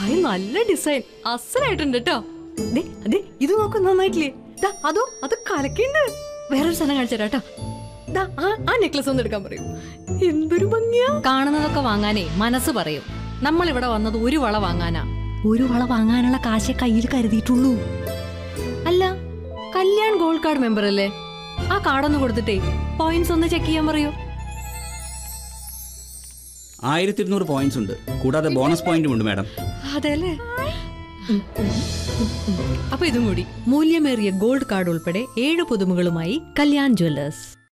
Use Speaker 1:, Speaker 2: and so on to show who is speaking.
Speaker 1: hi നല്ല design അസലായിട്ടുണ്ട് കേട്ടോ ദേ, ദേ, ഇത് നോക്ക് നന്നായിട്ടില്ലേ ദാ, അതോ അത് കലക്കുണ്ട് വേറൊരു സ്ഥലം കാണിച്ചു തരാം കേട്ടോ ദാ, ആ ആ നെക്ലസ് ഒന്ന് എടുക്കാൻ പറയൂ എന്തൊരു ഭംഗിയാ
Speaker 2: കാണുന്നതൊക്കെ വാങ്ങാനേ മനസ്സ് പറയും നമ്മൾ ഇവിടെ വന്നത് ഒരു വള വാങ്ങാനാ ഒരു വള വാങ്ങാനുള്ള കാശെ കയ്യിൽ കരുതിയിട്ടുള്ളൂ അല്ല കല്യാൺ ഗോൾഡ് കാർഡ് മെമ്പർ അല്ലേ ആ കാർഡൊന്ന് കൊടുത്തിട്ടേ പോയിന്റ്സ് ഒന്ന് ചെക്ക് ചെയ്യാൻ പറയൂ
Speaker 3: ആയിരത്തി ഇരുന്നൂറ് പോയിന്റ്സ് ഉണ്ട് കൂടാതെ ബോണസ് പോയിന്റും ഉണ്ട് മാഡം
Speaker 1: അതെല്ലേ
Speaker 2: അപ്പൊ ഇതും കൂടി മൂല്യമേറിയ ഗോൾഡ് കാർഡ് ഉൾപ്പെടെ ഏഴ് പുതുമകളുമായി കല്യാൺ ജ്വല്ലേഴ്സ്